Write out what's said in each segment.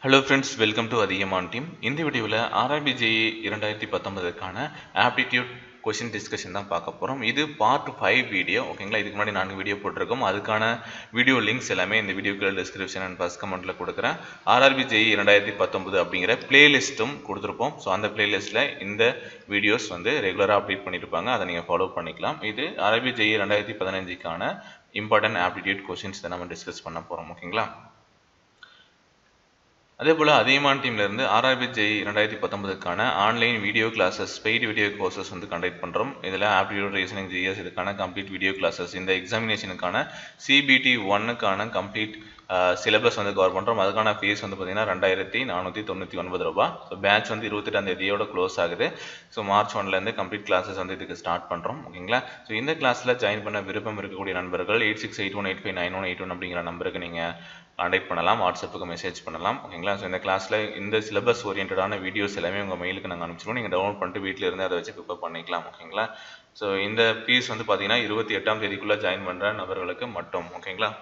hello friends welcome to Adhigaman team இந்த வீடியோவில் RRB JE இரண்டாயிரத்தி பத்தொன்பதுக்கான ஆப்டிடியூட் கொஷின் டிஸ்கஷன் தான் பார்க்க போகிறோம் இது பார்ட் ஃபைவ் வீடியோ ஓகேங்களா இதுக்கு முன்னாடி நான்கு வீடியோ போட்டிருக்கோம் அதுக்கான வீடியோ லிங்க்ஸ் எல்லாமே இந்த வீடியோக்குள்ள டிஸ்கிரிப்ஷன் அண்ட் ஃபஸ்ட் கமெண்ட்டில் கொடுக்குறேன் ஆர்ஆர்பி ஜேஇ இரண்டாயிரத்தி பத்தொன்பது அப்படிங்கிற பிளேலிஸ்ட்டும் கொடுத்துருப்போம் ஸோ அந்த பிளேலிஸ்ட்டில் இந்த வீடியோஸ் வந்து ரெகுலராக அப்டேட் பண்ணியிருப்பாங்க அதை நீங்கள் ஃபாலோ பண்ணிக்கலாம் இது ஆர்ஆர்பி ஜேஇ ரெண்டாயிரத்தி பதினஞ்சுக்கான இம்பார்ட்டன்ட் ஆப்டிடியூட் கொஷின்ஸ் தான் நம்ம டிஸ்கஸ் பண்ண போகிறோம் ஓகேங்களா அதே போல் அதிகமான டீம்லேருந்து ஆர்ஆர்பி ஜெய் ரெண்டாயிரத்தி பத்தொன்பதுக்கான online video classes paid video courses வந்து கண்டக்ட் பண்ணுறோம் இதில் ஆப்டிடியூட் ரீசனிங் ஜிஎஸ் இதுக்கான கம்ப்ளீட் வீடியோ கிளாஸஸ் இந்த எக்ஸாமினேஷனுக்கான சிபிடி ஒன்னுக்கான கம்ப்ளீட் சிலபஸ் வந்து கவர் பண்ணுறோம் அதுக்கான ஃபீஸ் வந்து பார்த்திங்கன்னா ரெண்டாயிரத்தி நானூற்றி தொண்ணூற்றி ஒன்பது ரூபா ஸோ பேட்ச் வந்து இருபத்தெட்டாம் தேதியோட க்ளோஸ் ஆகுது ஸோ மார்ச் ஒன்லேருந்து கம்ப்ளீட் கிளாஸஸ் வந்து இதுக்கு ஸ்டார்ட் பண்ணுறோம் ஓகேங்களா ஸோ இந்த கிளாஸில் ஜாயின் பண்ண விருப்பம் இருக்கக்கூடிய நண்பர்கள் eight six eight one eight five nine one eight one அப்படிங்கிற நம்பருக்கு நீங்கள் கான்டாக்ட் பண்ணலாம் வாட்ஸ்அப்புக்கு மெசேஜ் பண்ணலாம் ஓகேங்களா ஸோ இந்த கிளாஸில் இந்த சிலபஸ் ஓரியன்டான வீடியோஸ் எல்லாமே உங்கள் மெயிலுக்கு நாங்கள் அனுப்பிச்சிடுவோம் நீங்கள் டவுன்லோட் பண்ணிட்டு வீட்டில் இருந்து அதை வச்சு ப்ரிப்பேர் பண்ணிக்கலாம் ஓகேங்களா ஸோ இந்த ஃபீஸ் வந்து பார்த்தீங்கன்னா இருபத்தி எட்டாம் தேதிக்குள்ளே ஜாயின் பண்ணுற நபர்களுக்கு மட்டும் ஓகேங்களா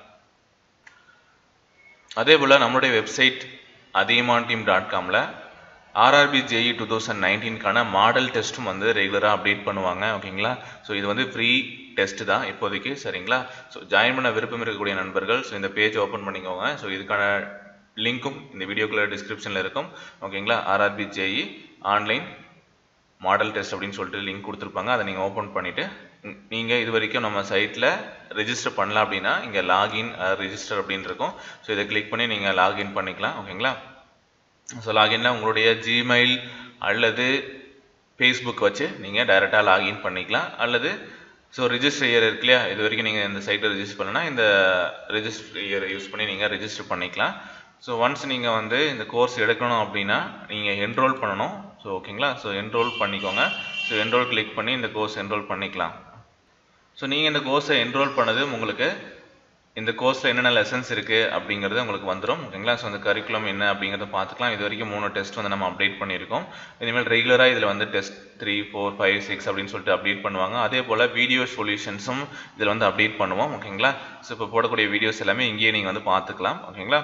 அதே போல் நம்மளுடைய வெப்சைட் அதிகமான் டீம் டாட் காமில் ஆர்ஆர்பி ஜேஇ டூ தௌசண்ட் நைன்டீன்கான மாடல் டெஸ்ட்டும் வந்து ரெகுலராக அப்டேட் பண்ணுவாங்க ஓகேங்களா ஸோ இது வந்து ஃப்ரீ டெஸ்ட் தான் இப்போதைக்கு சரிங்களா ஸோ ஜாயின் பண்ண விருப்பம் இருக்கக்கூடிய நண்பர்கள் ஸோ இந்த பேஜ் ஓப்பன் பண்ணிக்கோங்க ஸோ இதுக்கான லிங்க்கும் இந்த வீடியோக்குள்ள டிஸ்கிரிப்ஷனில் இருக்கும் ஓகேங்களா RRB JE online model test அப்படின்னு சொல்லிட்டு லிங்க் கொடுத்துருப்பாங்க அதை நீங்கள் ஓப்பன் பண்ணிவிட்டு நீங்கள் இது வரைக்கும் நம்ம சைட்டில் ரெஜிஸ்டர் பண்ணல அப்படின்னா இங்கே லாகின் ரெஜிஸ்டர் அப்படின்னு இருக்கும் ஸோ இதை கிளிக் பண்ணி நீங்கள் லாகின் பண்ணிக்கலாம் ஓகேங்களா ஸோ லாகின்ல உங்களுடைய ஜிமெயில் அல்லது ஃபேஸ்புக் வச்சு நீங்கள் டைரெக்டாக லாகின் பண்ணிக்கலாம் அல்லது ஸோ ரிஜிஸ்டர் இயர் இருக்கு இல்லையா இது வரைக்கும் நீங்கள் இந்த சைட்டை ரிஜிஸ்டர் பண்ணனா இந்த ரிஜிஸ்டர் இயர் யூஸ் பண்ணி நீங்கள் ரிஜிஸ்டர் பண்ணிக்கலாம் ஸோ ஒன்ஸ் நீங்கள் வந்து இந்த கோர்ஸ் எடுக்கணும் அப்படின்னா நீங்கள் என்ரோல் பண்ணணும் ஸோ ஓகேங்களா ஸோ என்ரோல் பண்ணிக்கோங்க ஸோ என்ரோல் கிளிக் பண்ணி இந்த கோர்ஸ் என்ரோல் பண்ணிக்கலாம் ஸோ நீங்கள் இந்த கோர்ஸை என்ரோல் பண்ணது உங்களுக்கு இந்த கோர்ஸில் என்னென்ன லெசன்ஸ் இருக்குது அப்படிங்கிறது உங்களுக்கு வந்துடும் ஓகேங்களா ஸோ அந்த கரிக்குலம் என்ன அப்படிங்கிறத பார்த்துக்கலாம் இது வரைக்கும் மூணு டெஸ்ட் வந்து நம்ம அப்டேட் பண்ணியிருக்கோம் இனிமேல் ரெகுலராக இதில் வந்து test three four five six அப்படின்னு சொல்லிட்டு அப்டேட் பண்ணுவாங்க அதே போல் வீடியோ சொல்யூஷன்ஸும் இதில் வந்து அப்டேட் பண்ணுவோம் ஓகேங்களா ஸோ இப்போ போடக்கூடிய வீடியோஸ் எல்லாமே இங்கேயே நீங்கள் வந்து பார்த்துக்கலாம் ஓகேங்களா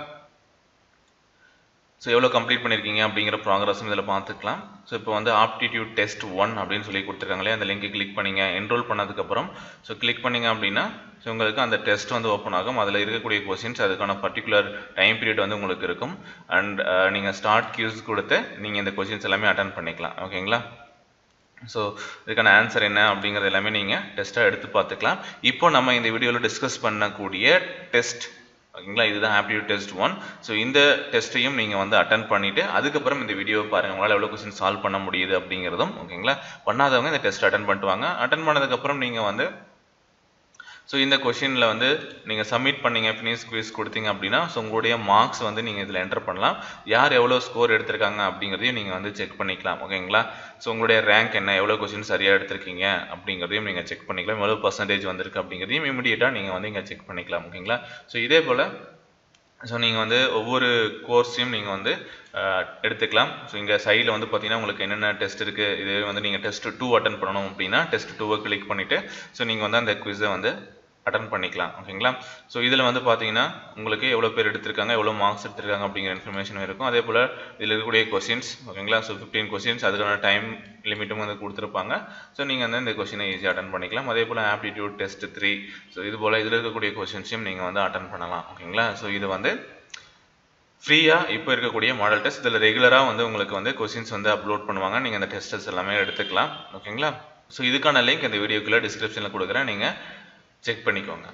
ஸோ எவ்வளோ கம்ப்ளீட் பண்ணியிருக்கீங்க அப்படிங்கிற ப்ராக்ரஸும் இதில் பார்த்துக்கலாம் ஸோ இப்போ வந்து ஆப்டிடியூட் டெஸ்ட் ஒன் அப்படின்னு சொல்லி கொடுத்துருக்காங்களே அந்த லிங்கை கிளிக் பண்ணிங்க என்ரோல் பண்ணதுக்கப்புறம் ஸோ கிளிக் பண்ணிங்க அப்படின்னா ஸோ உங்களுக்கு அந்த டெஸ்ட் வந்து ஓப்பன் ஆகும் அதில் இருக்கக்கூடிய கொஸ்டின்ஸ் அதுக்கான பர்டிகுலர் டைம் பீரியட் வந்து உங்களுக்கு இருக்கும் அண்ட் நீங்கள் ஸ்டார்ட் கியூஸ் கொடுத்து நீங்கள் இந்த கொஸ்டின்ஸ் எல்லாமே அட்டன் பண்ணிக்கலாம் ஓகேங்களா ஸோ இதுக்கான ஆன்சர் என்ன அப்படிங்கிறது எல்லாமே நீங்கள் டெஸ்ட்டாக எடுத்து பார்த்துக்கலாம் இப்போ நம்ம இந்த வீடியோவில் டிஸ்கஸ் பண்ணக்கூடிய டெஸ்ட் ஓகேங்களா இதுதான் ஆப்டிடியூட் டெஸ்ட் ஒன் ஸோ இந்த டெஸ்ட்டையும் நீங்கள் வந்து அட்டன் பண்ணிவிட்டு அதுக்கப்புறம் இந்த வீடியோவை பாருங்கள் உங்களால் எவ்வளோ கொஸ்டின் சால்வ் பண்ண முடியுது அப்படிங்கிறதும் ஓகேங்களா பண்ணாதவங்க இந்த டெஸ்ட் அட்டன் பண்ணிட்டு வாங்க அட்டன் பண்ணதுக்கப்புறம் நீங்கள் வந்து ஸோ இந்த கொஷினில் வந்து நீங்கள் சப்மிட் பண்ணீங்க ஃபினிஷ் குவிஸ் கொடுத்தீங்க அப்படின்னா ஸோ உங்களுடைய மார்க்ஸ் வந்து நீங்கள் இதில் என்டர் பண்ணலாம் யார் எவ்வளோ ஸ்கோர் எடுத்திருக்காங்க அப்படிங்கிறதையும் நீங்கள் வந்து செக் பண்ணிக்கலாம் ஓகேங்களா ஸோ உங்களுடைய ரேங்க் என்ன எவ்வளோ கொஸ்டின் சரியாக எடுத்திருக்கீங்க அப்படிங்கிறதையும் நீங்கள் செக் பண்ணிக்கலாம் எவ்வளோ பர்சன்டேஜ் வந்திருக்கு அப்படிங்கிறதையும் இமீடியட்டாக நீங்கள் வந்து இங்கே செக் பண்ணிக்கலாம் ஓகேங்களா ஸோ இதே போல் ஸோ நீங்கள் வந்து ஒவ்வொரு கோர்ஸையும் நீங்கள் வந்து எடுத்துக்கலாம் ஸோ இங்கே சைடில் வந்து பார்த்தீங்கன்னா உங்களுக்கு என்னென்ன டெஸ்ட் இருக்குது இது வந்து நீங்கள் டெஸ்ட் டூ அட்டன் பண்ணணும் அப்படின்னா டெஸ்ட் டூவை கிளிக் பண்ணிவிட்டு ஸோ நீங்கள் வந்து அந்த குவிஸை வந்து அட்டன் பண்ணிக்கலாம் ஓகேங்களா ஸோ இதில் வந்து பார்த்தீங்கன்னா உங்களுக்கு எவ்வளோ பேர் எடுத்திருக்காங்க எவ்வளோ மார்க்ஸ் எடுத்திருக்காங்க அப்படிங்கிற இன்ஃபர்மேஷன் இருக்கும் அதே போல் இதில் இருக்கக்கூடிய கொஸ்டின்ஸ் ஓகேங்களா ஸோ ஃபிஃப்டீன் கொஸ்டின்ஸ் அதுக்கான டைம் லிமிட்டும் வந்து கொடுத்துருப்பாங்க ஸோ நீங்கள் வந்து இந்த கொஸ்டினை ஈஸியாக அட்டன் பண்ணிக்கலாம் அதே போல் ஆப்டிடியூட் டெஸ்ட் த்ரீ ஸோ இது போல் இதில் இருக்கக்கூடிய கொஸ்டின்ஸையும் நீங்கள் வந்து அட்டன் பண்ணலாம் ஓகேங்களா ஸோ இது வந்து ஃப்ரீயாக இப்போ இருக்கக்கூடிய மாடல் டெஸ்ட் இதில் ரெகுலராக வந்து உங்களுக்கு வந்து கொஸ்டின்ஸ் வந்து அப்லோட் பண்ணுவாங்க நீங்கள் அந்த டெஸ்டஸ் எல்லாமே எடுத்துக்கலாம் ஓகேங்களா ஸோ இதுக்கான லிங்க் இந்த வீடியோக்குள்ளே டிஸ்கிரிப்ஷனில் கொடுக்குறேன் நீங்கள் செக் பண்ணிக்கோங்க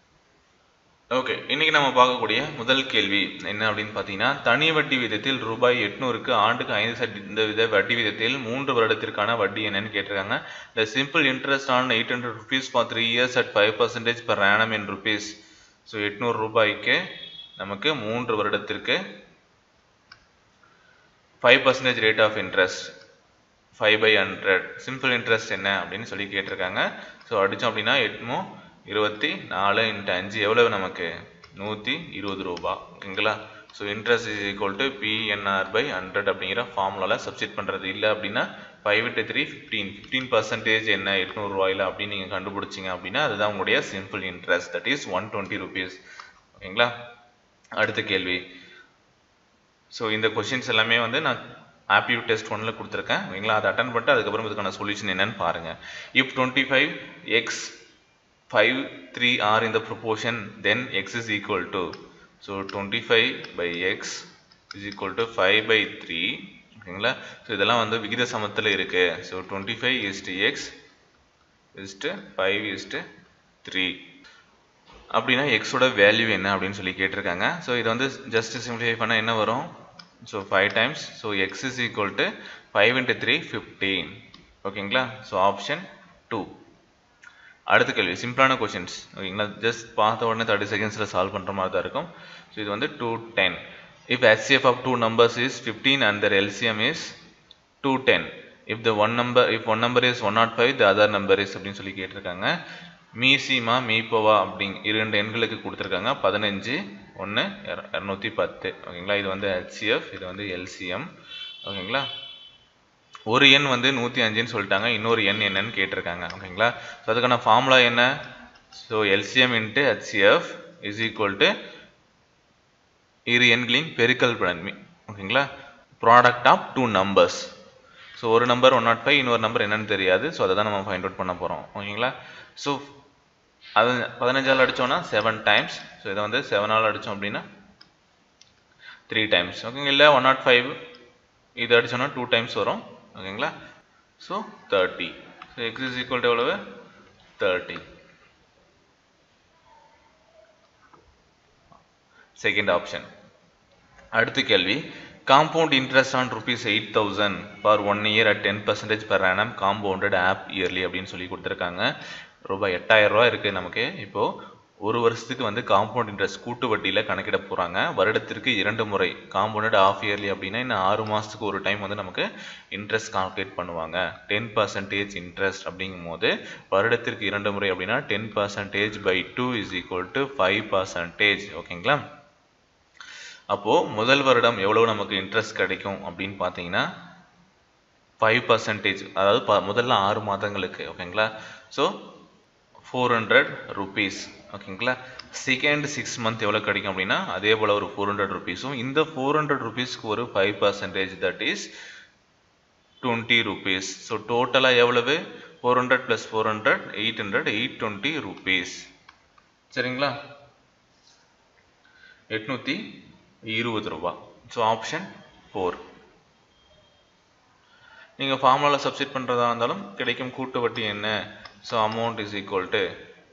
ஓகே இன்றைக்கி நம்ம பார்க்கக்கூடிய முதல் கேள்வி என்ன அப்படின்னு பார்த்தீங்கன்னா தனி வட்டி விதத்தில் ரூபாய் எட்நூறுக்கு ஆண்டுக்கு ஐந்து சதவீத வட்டி விதத்தில் மூன்று வருடத்திற்கான வட்டி என்னன்னு கேட்டிருக்காங்க the simple interest on eight hundred rupees for three years at five percentage per annum in rupees so எட்நூறு ரூபாய்க்கு நமக்கு மூன்று வருடத்திற்கு five percentage rate of interest five by hundred simple interest என்ன அப்படின்னு சொல்லி கேட்டிருக்காங்க ஸோ அடித்தோம் அப்படின்னா எட்மோ இருபத்தி நாலு இன்ட்டு அஞ்சு எவ்வளவு நமக்கு நூற்றி இருபது ரூபா ஓகேங்களா so interest is equal to PNR by hundred அப்படிங்கிற ஃபார்முலாவில் சப்ஸ்டிட் பண்ணுறது இல்லை அப்படின்னா five into three fifteen fifteen percentage என்ன எட்நூறுரூவாயில் அப்படின்னு நீங்கள் கண்டுபிடிச்சிங்க அப்படின்னா அதுதான் உங்களுடைய simple interest that is one twenty rupees ஓகேங்களா அடுத்த கேள்வி ஸோ இந்த கொஷின்ஸ் எல்லாமே வந்து நான் ஆப்டியூட் டெஸ்ட் ஒன்னில் கொடுத்துருக்கேன் ஓகேங்களா அதை அட்டன் பண்ணிட்டு அதுக்கப்புறம் இதுக்கான சொல்யூஷன் என்னன்னு பாருங்கள் if twenty five x five three are இந்த proportion then x is equal to so twenty five by x is equal to five by three ஓகேங்களா ஸோ இதெல்லாம் வந்து விகித சமத்தில் இருக்குது so twenty five is to x is to five is to three அப்படின்னா எக்ஸோட value என்ன அப்படின்னு சொல்லி கேட்டிருக்காங்க ஸோ இதை வந்து ஜஸ்ட் சிம்பிளிஃபை பண்ணால் என்ன வரும் so five times so x is equal to five into three fifteen ஓகேங்களா ஸோ ஆப்ஷன் டூ அடுத்த கேள்வி சிம்பிளான கொஷின்ஸ் ஓகேங்களா ஜஸ்ட் பார்த்த உடனே தேர்ட்டி செகண்ட்ஸில் சால்வ் பண்ணுற மாதிரி தான் இருக்கும் ஸோ இது வந்து two ten if HCF of two numbers is fifteen and the LCM is two ten if the one number if one number is one naught five the other number is அப்படின்னு சொல்லி கேட்டிருக்காங்க மீசிமா மீப்போவா அப்படிங் இரண்டு எண்களுக்கு கொடுத்துருக்காங்க பதினஞ்சு ஒன்று இரநூத்தி பத்து ஓகேங்களா இது வந்து ஹெச்சிஎஃப் இது வந்து எல்சிஎம் ஓகேங்களா ஒரு எண் வந்து நூற்றி அஞ்சுன்னு சொல்லிட்டாங்க இன்னொரு எண் என்னன்னு கேட்டிருக்காங்க ஓகேங்களா ஸோ அதுக்கான ஃபார்முலா என்ன so LCM into HCF is equal to இரு எண்களின் பெருக்கல் பலன் ஓகேங்களா product of two numbers so ஒரு நம்பர் ஒன் நாட் ஃபைவ் இன்னொரு நம்பர் என்னன்னு தெரியாது ஸோ அதை தான் நம்ம ஃபைண்ட் அவுட் பண்ண போகிறோம் ஓகேங்களா ஸோ அது பதினஞ்சால் அடித்தோன்னா செவன் டைம்ஸ் ஸோ இதை வந்து செவனால் அடித்தோம் அப்படின்னா த்ரீ டைம்ஸ் ஓகேங்க இல்லை ஒன் நாட் ஃபைவ் இது அடித்தோன்னா டூ டைம்ஸ் வரும் ஓகேங்களா so thirty so x is equal to எவ்வளவு தேர்ட்டி செகண்ட் ஆப்ஷன் அடுத்த கேள்வி compound interest on rupees eight thousand for one year at ten percentage per annum compounded half yearly அப்படின்னு சொல்லி கொடுத்துருக்காங்க ரூபாய் எட்டாயிரம் ரூபா இருக்குது நமக்கு இப்போது ஒரு வருஷத்துக்கு வந்து காம்பவுண்ட் இன்ட்ரெஸ்ட் கூட்டு வட்டியில் கணக்கிட போகிறாங்க வருடத்திற்கு இரண்டு முறை காம்பவுண்டட் ஆஃப் இயர்லி அப்படின்னா இன்னும் ஆறு மாதத்துக்கு ஒரு டைம் வந்து நமக்கு இன்ட்ரெஸ்ட் கால்குலேட் பண்ணுவாங்க டென் பர்சன்டேஜ் இன்ட்ரெஸ்ட் அப்படிங்கும் போது வருடத்திற்கு இரண்டு முறை அப்படின்னா ten percentage by two is equal to five percentage ஓகேங்களா அப்போது முதல் வருடம் எவ்வளோ நமக்கு இன்ட்ரெஸ்ட் கிடைக்கும் அப்படின்னு பார்த்தீங்கன்னா ஃபைவ் பர்சன்டேஜ் அதாவது ப முதல்ல ஆறு மாதங்களுக்கு ஓகேங்களா ஸோ ஃபோர் ஹண்ட்ரட் ருபீஸ் ஓகேங்களா செகண்ட் சிக்ஸ் மந்த் எவ்வளோ கிடைக்கும் அப்படின்னா அதே போல் ஒரு ஃபோர் ஹண்ட்ரட் ருபீஸும் இந்த ஃபோர் ஹண்ட்ரட் ருபீஸ்க்கு ஒரு five percentage that is twenty rupees so டோட்டலாக எவ்வளவு four hundred plus four hundred eight hundred eight twenty rupees சரிங்களா எட்நூற்றி இருபது ரூபா ஸோ ஆப்ஷன் ஃபோர் நீங்கள் ஃபார்முலாவில் சப்ஸ்டிட் பண்ணுறதா இருந்தாலும் கிடைக்கும் கூட்டு வட்டி என்ன so amount is equal to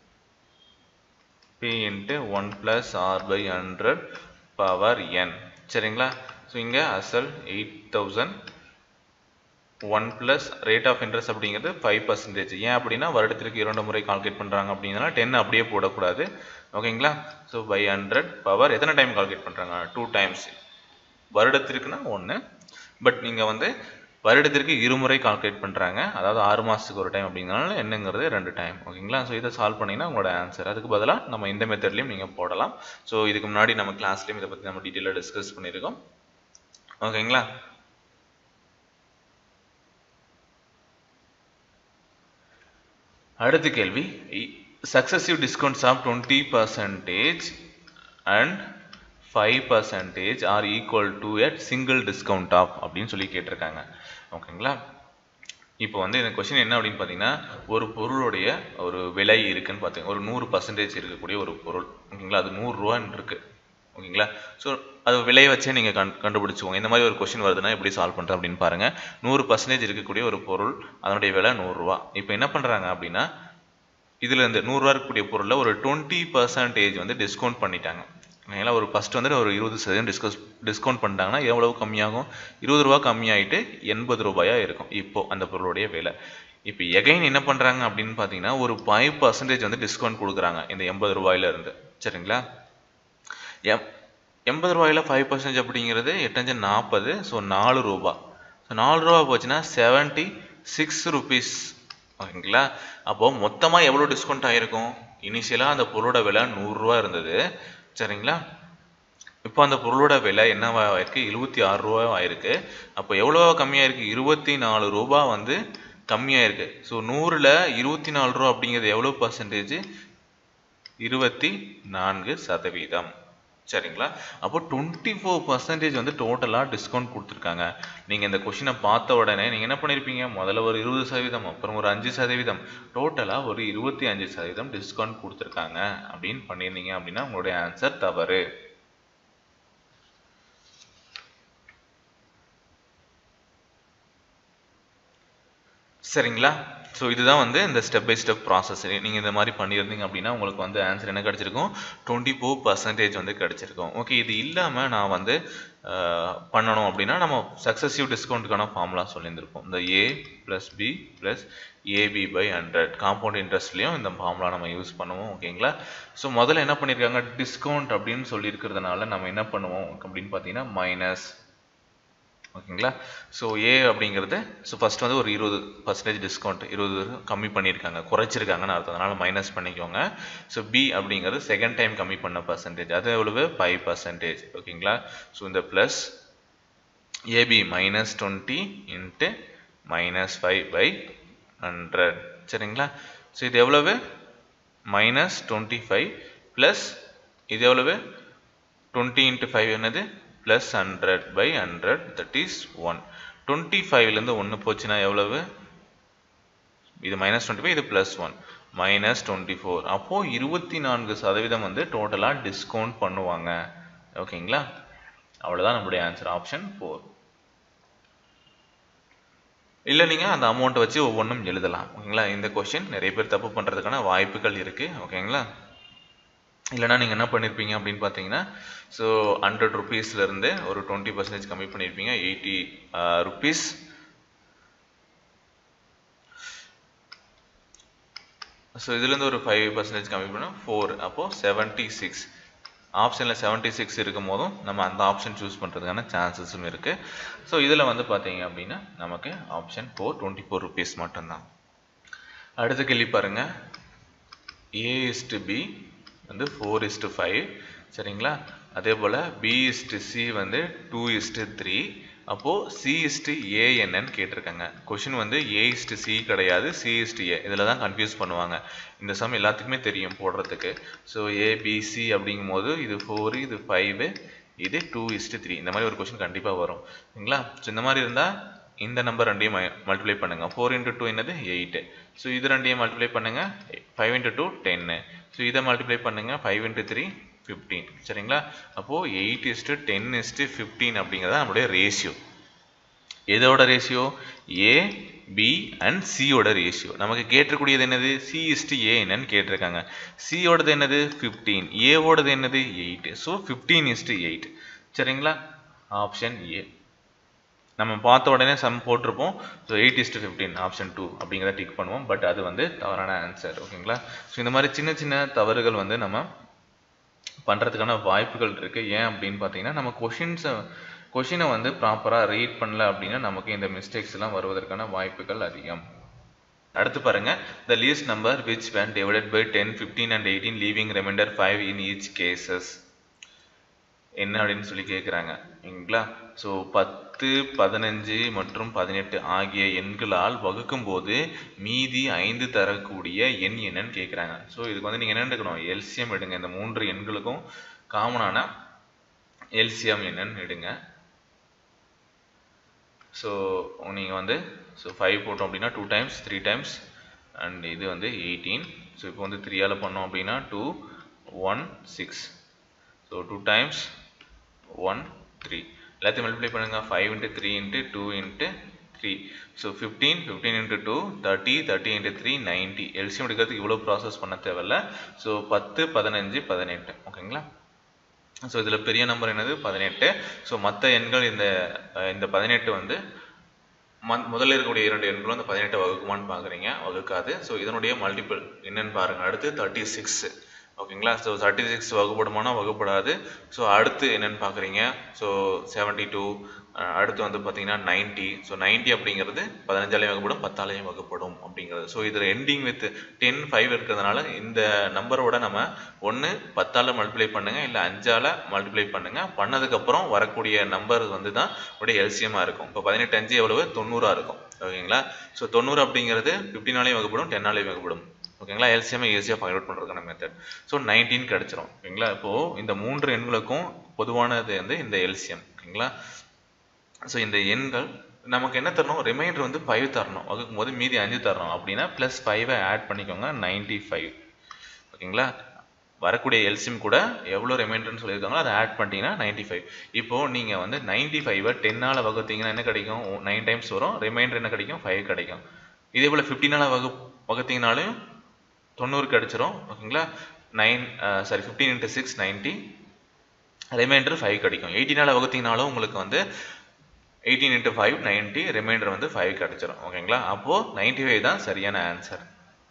P into one plus R by hundred power N சரிங்களா ஸோ இங்கே அசல் eight thousand one plus rate of interest அப்படிங்கிறது ஃபைவ் பர்சன்டேஜ் ஏன் அப்படின்னா வருடத்திற்கு இரண்டு முறை கால்குலேட் பண்ணுறாங்க அப்படின்னா டென் அப்படியே போடக்கூடாது ஓகேங்களா ஸோ பை ஹண்ட்ரட் பவர் எத்தனை டைம் கால்குலேட் பண்ணுறாங்க டூ டைம்ஸ் வருடத்திற்குனா ஒன்று பட் நீங்கள் வந்து வருடத்திற்கு இருமுறை கால்குலேட் பண்ணுறாங்க அதாவது ஆறு மாதத்துக்கு ஒரு டைம் அப்படிங்கிறனால என்னங்கிறது ரெண்டு டைம் ஓகேங்களா ஸோ இதை சால்வ் பண்ணிங்கன்னா உங்களோட ஆன்சர் அதுக்கு பதிலாக நம்ம இந்த மெத்தட்லையும் நீங்கள் போடலாம் ஸோ இதுக்கு முன்னாடி நம்ம கிளாஸ்லேயும் இதை பற்றி நம்ம டீட்டெயிலாக டிஸ்கஸ் பண்ணியிருக்கோம் ஓகேங்களா அடுத்த கேள்வி successive discounts of twenty percentage and five percentage are equal to a single discount of அப்படின்னு சொல்லி கேட்டிருக்காங்க ஓகேங்களா இப்போ வந்து இந்த கொஷின் என்ன அப்படின்னு பார்த்தீங்கன்னா ஒரு பொருளுடைய ஒரு விலை இருக்குன்னு பார்த்தீங்க ஒரு நூறு பர்சன்டேஜ் இருக்கக்கூடிய ஒரு பொருள் ஓகேங்களா அது நூறுரூவான்னு இருக்கு ஓகேங்களா ஸோ அது விலையை வச்சே நீங்கள் கண் கண்டுபிடிச்சிக்கோங்க இந்த மாதிரி ஒரு கொஷின் வருதுன்னா எப்படி சால்வ் பண்ணுறேன் அப்படின்னு பாருங்கள் நூறு பர்சன்டேஜ் இருக்கக்கூடிய ஒரு பொருள் அதனுடைய விலை நூறுரூவா இப்போ என்ன பண்ணுறாங்க அப்படின்னா இதுலேருந்து நூறுரூவா இருக்கக்கூடிய பொருளில் ஒரு டுவெண்ட்டி பர்சன்டேஜ் வந்து டிஸ்கவுண்ட் பண்ணிட்டாங்க ஓகேங்களா ஒரு ஃபஸ்ட் வந்து ஒரு இருபது சதவீதம் டிஸ்கஸ் டிஸ்கவுண்ட் பண்ணிட்டாங்கன்னா எவ்வளவு கம்மியாகும் இருபது ரூபா கம்மியாயிட்டு எண்பது ரூபாயாக இருக்கும் இப்போது அந்த பொருளுடைய விலை இப்போ எகைன் என்ன பண்ணுறாங்க அப்படின்னு பார்த்தீங்கன்னா ஒரு ஃபைவ் பர்சன்டேஜ் வந்து டிஸ்கவுண்ட் கொடுக்குறாங்க இந்த எண்பது ரூபாயிலேருந்து சரிங்களா எம் எண்பது ரூபாயில் ஃபைவ் பர்சன்டேஜ் அப்படிங்கிறது எட்டஞ்சு நாற்பது ஸோ நாலு ரூபா ஸோ நாலு ரூபா போச்சுன்னா செவன்ட்டி சிக்ஸ் ருபீஸ் ஓகேங்களா அப்போது மொத்தமாக எவ்வளோ டிஸ்கவுண்ட் ஆகிருக்கும் இனிஷியலாக அந்த பொருளோட விலை நூறுரூவா இருந்தது சரிங்களா இப்போ அந்த பொருளோட விலை என்னவா ஆயிருக்கு எழுபத்தி ஆறு ரூபா ஆயிருக்கு அப்போ எவ்வளோ கம்மியாயிருக்கு இருபத்தி நாலு ரூபா வந்து கம்மியாயிருக்கு ஸோ நூறில் இருபத்தி நாலு ரூபா அப்படிங்கிறது எவ்வளோ பர்சன்டேஜ் இருபத்தி நான்கு சதவீதம் சரிங்களா அப்போ டுவெண்ட்டி ஃபோர் பர்சன்டேஜ் வந்து டோட்டலாக டிஸ்கவுண்ட் கொடுத்துருக்காங்க நீங்கள் இந்த கொஷினை பார்த்த உடனே நீங்கள் என்ன பண்ணியிருப்பீங்க முதல்ல ஒரு இருபது சதவீதம் அப்புறம் ஒரு அஞ்சு சதவீதம் டோட்டலாக ஒரு இருபத்தி அஞ்சு சதவீதம் டிஸ்கவுண்ட் கொடுத்துருக்காங்க அப்படின்னு பண்ணியிருந்தீங்க அப்படின்னா உங்களுடைய ஆன்சர் தவறு சரிங்களா ஸோ இதுதான் வந்து இந்த ஸ்டெப் பை ஸ்டெப் ப்ராசஸ் நீங்கள் இந்த மாதிரி பண்ணியிருந்தீங்க அப்படின்னா உங்களுக்கு வந்து ஆன்சர் என்ன கிடச்சிருக்கும் டுவெண்ட்டி ஃபோர் பர்சன்டேஜ் வந்து கிடச்சிருக்கும் ஓகே இது இல்லாமல் நான் வந்து அஹ், பண்ணணும் அப்படின்னா நம்ம சக்ஸஸிவ் டிஸ்கவுண்ட்டுக்கான ஃபார்முலா சொல்லியிருந்திருப்போம் இந்த A plus B plus AB by hundred compound இன்ட்ரெஸ்ட்லேயும் இந்த ஃபார்முலா நம்ம யூஸ் பண்ணுவோம் ஓகேங்களா ஸோ முதல்ல என்ன பண்ணியிருக்காங்க டிஸ்கவுண்ட் அப்படின்னு சொல்லியிருக்கிறதுனால நம்ம என்ன பண்ணுவோம் அப்படின்னு பார்த்தீங்கன்னா மைனஸ் ஓகேங்களா ஸோ ஏ அப்படிங்கிறது ஸோ ஃபர்ஸ்ட் வந்து ஒரு இருபது பர்சன்டேஜ் டிஸ்கவுண்ட் இருபது கம்மி பண்ணியிருக்காங்க குறைச்சிருக்காங்கன்னு அர்த்தம் அதனால் மைனஸ் பண்ணிக்கோங்க ஸோ பி அப்படிங்கிறது செகண்ட் டைம் கம்மி பண்ண பர்சன்டேஜ் அது எவ்வளவு ஃபைவ் பர்சன்டேஜ் ஓகேங்களா ஸோ இந்த plus AB minus twenty into minus five by hundred சரிங்களா ஸோ இது எவ்வளவு மைனஸ் டுவெண்ட்டி ஃபைவ் ப்ளஸ் இது எவ்வளவு டுவெண்ட்டி இன்ட்டு ஃபைவ் என்னது plus hundred by hundred that is one twenty ஃபைவ்லேருந்து ஒன்று போச்சுன்னா எவ்வளவு இது மைனஸ் டுவெண்ட்டி ஃபைவ் இது plus one minus twenty four அப்போது இருபத்தி நான்கு சதவீதம் வந்து டோட்டலாக டிஸ்கவுண்ட் பண்ணுவாங்க ஓகேங்களா அவ்வளோதான் நம்மளுடைய ஆன்சர் ஆப்ஷன் ஃபோர் இல்லை நீங்கள் அந்த அமௌண்ட்டை வச்சு ஒவ்வொன்றும் எழுதலாம் ஓகேங்களா இந்த கொஷின் நிறைய பேர் தப்பு பண்ணுறதுக்கான வாய்ப்புகள் இருக்குது ஓகேங்களா இல்லைனா நீங்கள் என்ன பண்ணியிருப்பீங்க அப்படின்னு பார்த்தீங்கன்னா ஸோ ஹண்ட்ரட் ருபீஸ்லேருந்து ஒரு டுவெண்ட்டி பர்சன்டேஜ் கம்மி பண்ணியிருப்பீங்க எயிட்டி ருபீஸ் ஸோ இதுலேருந்து ஒரு ஃபைவ் பர்சன்டேஜ் கம்மி பண்ணால் ஃபோர் அப்போது செவன்ட்டி சிக்ஸ் ஆப்ஷனில் செவன்ட்டி சிக்ஸ் இருக்கும் போதும் நம்ம அந்த ஆப்ஷன் சூஸ் பண்ணுறதுக்கான சான்சஸும் இருக்குது ஸோ இதில் வந்து பார்த்தீங்க அப்படின்னா நமக்கு option four twenty four rupees மட்டும்தான் அடுத்த கேள்வி பாருங்கள் ஏ இஸ்டு பி வந்து ஃபோர் இஸ்டு ஃபைவ் சரிங்களா அதே போல் பி இஸ்டு சி வந்து டூ இஸ்டு த்ரீ அப்போது சி இஸ்டு ஏ என்னன்னு கேட்டிருக்காங்க கொஷின் வந்து ஏ இஸ்டு சி கிடையாது சி இஸ்டு ஏ இதில் தான் கன்ஃபியூஸ் பண்ணுவாங்க இந்த சம் எல்லாத்துக்குமே தெரியும் போடுறதுக்கு ஸோ ஏபிசி அப்படிங்கும் போது இது ஃபோரு இது ஃபைவு இது டூ இஸ்டு த்ரீ இந்த மாதிரி ஒரு கொஷின் கண்டிப்பாக வரும் சரிங்களா ஸோ இந்த மாதிரி இருந்தால் இந்த நம்பர் ரெண்டையும் மல்டிப்ளை பண்ணுங்க ஃபோர் இன்ட்டு டூ என்னது எயிட்டு ஸோ இது ரெண்டையும் மல்டிப்ளை பண்ணுங்க ஃபைவ் இன்ட்டு டூ டென்னு ஸோ இதை மல்டிப்ளை பண்ணுங்க ஃபைவ் இன்ட்டு த்ரீ ஃபிஃப்டீன் சரிங்களா அப்போது eight is to ten is to fifteen அப்படிங்கிறது நம்மளுடைய ரேஷியோ எதோட ரேஷியோ ஏ பி அண்ட் சியோட ரேஷியோ நமக்கு கேட்டிருக்கூடியது என்னது சி இஸ்டு ஏ என்னன்னு கேட்டிருக்காங்க சியோடது என்னது ஃபிஃப்டீன் ஏவோடது என்னது eight so fifteen is to eight சரிங்களா ஆப்ஷன் ஏ நம்ம பார்த்த உடனே சம் போட்டிருப்போம் so eight is to fifteen option two அப்படிங்கிறத டிக் பண்ணுவோம் பட் அது வந்து தவறான ஆன்சர் ஓகேங்களா ஸோ இந்த மாதிரி சின்ன சின்ன தவறுகள் வந்து நம்ம பண்ணுறதுக்கான வாய்ப்புகள் இருக்குது ஏன் அப்படின்னு பார்த்தீங்கன்னா நம்ம கொஷின்ஸை கொஷினை வந்து ப்ராப்பராக ரீட் பண்ணல அப்படின்னா நமக்கு இந்த மிஸ்டேக்ஸ் எல்லாம் வருவதற்கான வாய்ப்புகள் அதிகம் அடுத்து பாருங்க the least number which when divided by 10 15 and 18 leaving remainder 5 in each cases என்ன அப்படின்னு சொல்லி கேட்குறாங்க சரிங்களா ஸோ பத்து பதினஞ்சு மற்றும் பதினெட்டு ஆகிய எண்களால் வகுக்கும் போது மீதி ஐந்து தரக்கூடிய எண் என்னன்னு கேட்குறாங்க ஸோ இதுக்கு வந்து நீங்கள் என்ன எடுக்கணும் எல்சிஎம் எடுங்க இந்த மூன்று எண்களுக்கும் காமனான எல்சிஎம் என்னன்னு எடுங்க ஸோ நீங்கள் வந்து ஸோ ஃபைவ் போட்டோம் அப்படின்னா two times three times and இது வந்து எயிட்டீன் ஸோ இப்போ வந்து த்ரீயால் பண்ணோம் அப்படின்னா two one six so two times one three எல்லாத்தையும் மல்டிப்ளை பண்ணுங்கள் five into three into two into three so fifteen fifteen into two thirty thirty into three ninety LCM எடுக்கிறதுக்கு இவ்வளோ ப்ராசஸ் பண்ண தேவையில்ல ஸோ பத்து பதினஞ்சு பதினெட்டு ஓகேங்களா ஸோ இதில் பெரிய நம்பர் என்னது பதினெட்டு ஸோ மற்ற எண்கள் இந்த அஹ், இந்த பதினெட்டு வந்து மந் முதல்ல இருக்கக்கூடிய இரண்டு எண்களும் அந்த பதினெட்டை வகுக்குமான்னு பார்க்குறீங்க வகுக்காது ஸோ இதனுடைய மல்டிபிள் என்னன்னு பாருங்கள் அடுத்து தேர்ட்டி சிக்ஸ் ஓகேங்களா ஸோ தேர்ட்டி சிக்ஸ் வகுப்படுமானா வகுப்படாது ஸோ அடுத்து என்னன்னு பார்க்குறீங்க ஸோ செவன்ட்டி டூ அடுத்து வந்து பார்த்தீங்கன்னா நைன்ட்டி ஸோ நைன்ட்டி அப்படிங்கிறது பதினஞ்சாலையும் வகுப்படும் பத்தாலையும் வகுப்படும் அப்படிங்கிறது ஸோ இதில் எண்டிங் வித் டென் ஃபைவ் இருக்கிறதுனால இந்த நம்பரோட நம்ம ஒன்று பத்தால் மல்டிப்ளை பண்ணுங்க இல்லை அஞ்சால் மல்டிப்ளை பண்ணுங்க பண்ணதுக்கப்புறம் வரக்கூடிய நம்பர் வந்து தான் உடைய எல்சியமாக இருக்கும் இப்போ பதினெட்டு அஞ்சு எவ்வளவு தொண்ணூறாக இருக்கும் ஓகேங்களா ஸோ தொண்ணூறு அப்படிங்கிறது ஃபிஃப்டினாலையும் வகுப்படும் டென்னாலையும் வகுப்படும் ஓகேங்களா எல்சிஎம் ஈஸியாக ஃபைண்ட் அவுட் பண்ணுறதுக்கான மெத்தட் ஸோ நைன்டீன் கிடச்சிரும் ஓகேங்களா இப்போது இந்த மூன்று எண்களுக்கும் பொதுவானது வந்து இந்த எல்சிஎம் ஓகேங்களா ஸோ இந்த எண்கள் நமக்கு என்ன தரணும் ரிமைண்டர் வந்து ஃபைவ் தரணும் வகுக்கும் போது மீதி அஞ்சு தரணும் அப்படின்னா ப்ளஸ் ஃபைவை ஆட் பண்ணிக்கோங்க நைன்டி ஃபைவ் ஓகேங்களா வரக்கூடிய எல்சிஎம் கூட எவ்வளோ ரிமைண்டர்னு சொல்லியிருக்காங்களோ அதை ஆட் பண்ணிட்டீங்கன்னா நைன்டி ஃபைவ் இப்போது நீங்கள் வந்து நைன்டி ஃபைவை டென்னால் வகுத்தீங்கன்னா என்ன கிடைக்கும் நைன் டைம்ஸ் வரும் ரிமைண்டர் என்ன கிடைக்கும் ஃபைவ் கிடைக்கும் இதே போல் ஃபிஃப்டீனால் வகு வகுத்தீங்கனாலும் தொண்ணூறு கிடச்சிரும் ஓகேங்களா nine sorry fifteen into six ninety remainder five கிடைக்கும் எயிட்டீனால் வகுத்தீங்கனாலும் உங்களுக்கு வந்து eighteen into five ninety remainder வந்து ஃபைவ் கிடச்சிரும் ஓகேங்களா அப்போது நைன்ட்டி ஃபைவ் தான் சரியான ஆன்சர்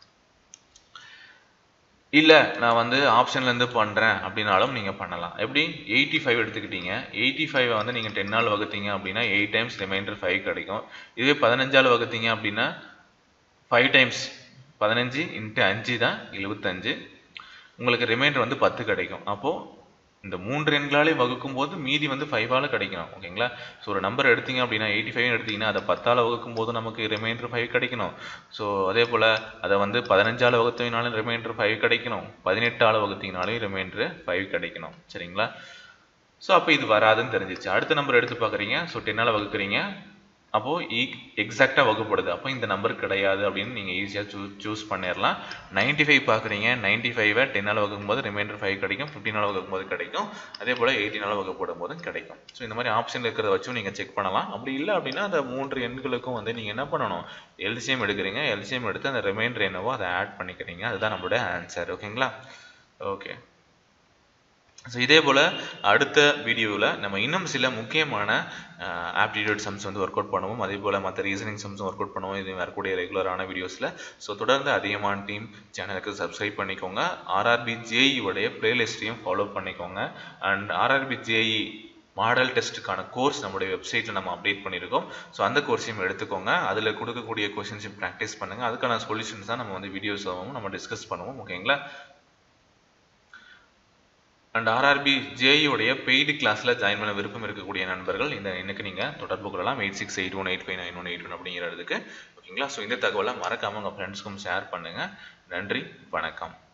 இல்லை நான் வந்து ஆப்ஷன்லேருந்து பண்ணுறேன் அப்படின்னாலும் நீங்கள் பண்ணலாம் எப்படி எயிட்டி ஃபைவ் எடுத்துக்கிட்டீங்க எயிட்டி ஃபைவ் வந்து நீங்கள் டென்னால் வகுத்தீங்க அப்படின்னா எயிட் டைம்ஸ் ரிமைண்டர் ஃபைவ் கிடைக்கும் இதுவே பதினஞ்சால் வகுத்தீங்க அப்படின்னா ஃபைவ் டைம்ஸ் பதினஞ்சு இன்ட்டு அஞ்சு தான் எழுபத்தஞ்சு உங்களுக்கு ரிமைண்டர் வந்து பத்து கிடைக்கும் அப்போது இந்த மூன்று எண்களாலே வகுக்கும் போது மீதி வந்து ஃபைவால் கிடைக்கணும் ஓகேங்களா ஸோ ஒரு நம்பர் எடுத்தீங்க அப்படின்னா எயிட்டி ஃபைவ் எடுத்தீங்கன்னா அதை பத்தால் வகுக்கும் போது நமக்கு ரிமைண்டர் ஃபைவ் கிடைக்கணும் ஸோ அதே போல் அதை வந்து பதினஞ்சால் வகுத்தீங்கனாலும் ரிமைண்டர் ஃபைவ் கிடைக்கணும் பதினெட்டால் வகுத்தீங்கனாலும் ரிமைண்டர் ஃபைவ் கிடைக்கணும் சரிங்களா ஸோ அப்போ இது வராதுன்னு தெரிஞ்சிச்சு அடுத்த நம்பர் எடுத்து பார்க்குறீங்க ஸோ டென்னால் வகுக்கிறீங்க அப்போது ஈ எக்ஸாக்டாக வகுப்படுது அப்போ இந்த நம்பர் கிடையாது அப்படின்னு நீங்கள் ஈஸியாக சூ சூஸ் பண்ணிடலாம் நைன்ட்டி ஃபைவ் பார்க்குறீங்க நைன்ட்டி ஃபைவை டென்னால் வகுக்கும் போது ரிமைண்டர் ஃபைவ் கிடைக்கும் ஃபிஃப்டினால் வகுக்கும் போது கிடைக்கும் அதே போல் எயிட்டினால் வகுப்படும் போதும் கிடைக்கும் ஸோ இந்த மாதிரி ஆப்ஷன் இருக்கிறத வச்சும் நீங்கள் செக் பண்ணலாம் அப்படி இல்லை அப்படின்னா அந்த மூன்று எண்களுக்கும் வந்து நீங்கள் என்ன பண்ணணும் எல்சிஎம் எடுக்கிறீங்க எல்சிஎம் எடுத்து அந்த ரிமைண்டர் என்னவோ அதை ஆட் பண்ணிக்கிறீங்க அதுதான் நம்மளோட ஆன்சர் ஓகேங்களா ஓகே ஸோ இதே போல் அடுத்த வீடியோவில் நம்ம இன்னும் சில முக்கியமான ஆப்டிடியூட் சம்ஸ் வந்து ஒர்க் அவுட் பண்ணுவோம் அதே போல் மற்ற ரீசனிங் சம்ஸும் ஒர்க் அவுட் பண்ணுவோம் இது வரக்கூடிய ரெகுலரான வீடியோஸில் ஸோ தொடர்ந்து அதிகமான டீம் சேனலுக்கு சப்ஸ்கிரைப் பண்ணிக்கோங்க ஆர்ஆர்பி ஜேஇ உடைய பிளேலிஸ்ட்டையும் ஃபாலோ பண்ணிக்கோங்க அண்ட் ஆர்ஆர்பி ஜேஇ மாடல் டெஸ்ட்டுக்கான கோர்ஸ் நம்மளுடைய வெப்சைட்டில் நம்ம அப்டேட் பண்ணியிருக்கோம் ஸோ அந்த கோர்ஸையும் எடுத்துக்கோங்க அதில் கொடுக்கக்கூடிய கொஷின்ஸையும் ப்ராக்டிஸ் பண்ணுங்கள் அதுக்கான சொல்யூஷன்ஸ் தான் நம்ம வந்து வீடியோஸாகவும் நம்ம டிஸ்கஸ் பண்ணுவோம் ஓகேங்களா அண்ட் ஆர்ஆர்பி ஜேஇயோடைய பெய்டு கிளாஸில் ஜாயின் பண்ண விருப்பம் இருக்கக்கூடிய நண்பர்கள் இந்த எண்ணுக்கு நீங்கள் தொடர்பு கொள்ளலாம் eight six eight one eight five nine one eight one அப்படிங்கிறதுக்கு ஓகேங்களா ஸோ இந்த தகவலை மறக்காமல் உங்கள் ஃப்ரெண்ட்ஸ்க்கும் ஷேர் பண்ணுங்கள் நன்றி வணக்கம்